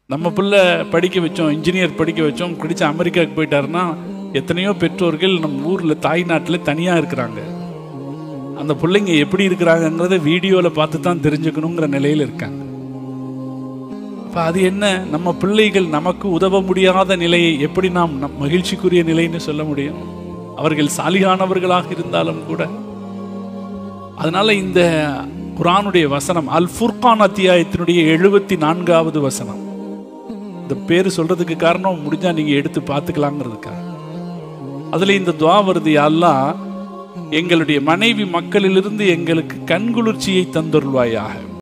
நம்ம பிள்ளை படிக்க வச்சோம் இன்ஜினியர் படிக்க வச்சோம் படிச்சு அமெரிக்காவுக்கு போயிட்டாருன்னா எத்தனையோ பெற்றோர்கள் நம்ம ஊரில் தாய்நாட்டில் தனியாக இருக்கிறாங்க அந்த பிள்ளைங்க எப்படி இருக்கிறாங்கங்கிறத வீடியோவில் பார்த்து தான் தெரிஞ்சுக்கணுங்கிற நிலையில் இருக்காங்க அப்போ அது என்ன நம்ம பிள்ளைகள் நமக்கு உதவ முடியாத நிலையை எப்படி நாம் நம் மகிழ்ச்சிக்குரிய நிலைன்னு சொல்ல முடியும் அவர்கள் சாலிகானவர்களாக இருந்தாலும் கூட அதனால இந்த குரானுடைய வசனம் அல் ஃபுர்கான் அத்தியாயத்தினுடைய எழுபத்தி நான்காவது வசனம் இந்த பேர் சொல்றதுக்கு காரணம் முடிஞ்சா நீங்க எடுத்து பார்த்துக்கலாங்கிறதுக்காக அதுல இந்த துவா வருது அல்லாஹ் எங்களுடைய மனைவி மக்களிலிருந்து எங்களுக்கு கண்குளிர்ச்சியை தந்தருள்வாயாக